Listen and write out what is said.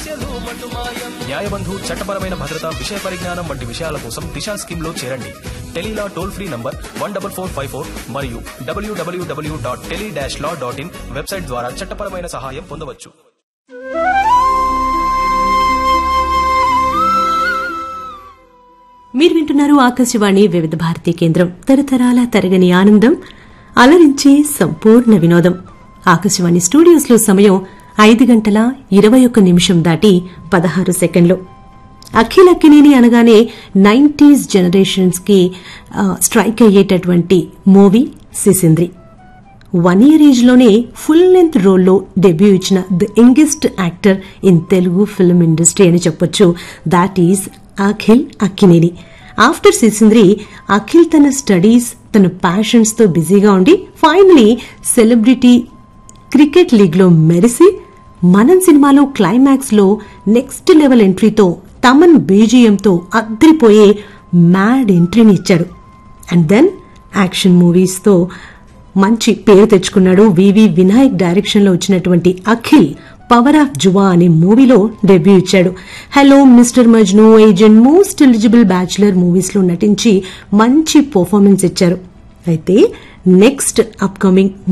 న్యాయబంధు చట్టపరమైన భద్రత విషయ పరిజ్ఞానం వంటి విషయాల కోసం దిశా స్కీమ్ లో చేరండి tele law toll free number one double four five four మరియు W W W dot tele dash law dot in website ద్వారా చట్టపరమైన సహాయం పొందవచ్చు మీరు వింటున్నారు ఆకాశవాణి వివిధ భారతీ కేంద్రం తరతరాల తరగని ఆనందం అలరించే సంపూర్ణ వినోదం ఆకాశవాణి స్టూడియోస్ లో సమయం ఐదు గంటల ఇరవై ఒక్క నిమిషం దాటి పదహారు సెకండ్లు అఖిల్ అక్కినేని అనగానే నైంటీస్ జనరేషన్స్ కి ఆ, స్ట్రైక్ అయ్యేటటువంటి movie Sisindri one year age లోనే ఫుల్ లెంత్ రోల్లో డెబ్యూ ఇచ్చిన the youngest actor in Telugu film industry అని చెప్పొచ్చు that is Akhil Akkineni after Sisindri Akhil తన స్టడీస్ తన ప్యాషన్స్ తో బిజీగా ఉండి ఫైనలీ సెలబ్రిటీ క్రికెట్ లీగ్ లో మెరిసి మనం సినిమాలో క్లైమాక్స్ లో నెక్స్ట్ లెవెల్ ఎంట్రీతో తమన్ బీజియంతో అద్దరిపోయే మ్యాడ్ ఎంట్రీని ఇచ్చాడు అండ్ దెన్ యాక్షన్ మూవీస్ తో మంచి పేరు తెచ్చుకున్నాడు వివి వినాయక్ డైరెక్షన్ లో వచ్చినటువంటి అఖిల్ పవర్ ఆఫ్ జువా అనే మూవీలో డెబ్యూ ఇచ్చాడు hello mister Majnu agent most eligible bachelor movies లో నటించి మంచి పర్ఫార్మెన్స్ ఇచ్చారు అయితే నెక్స్ట్ అప్కమింగ్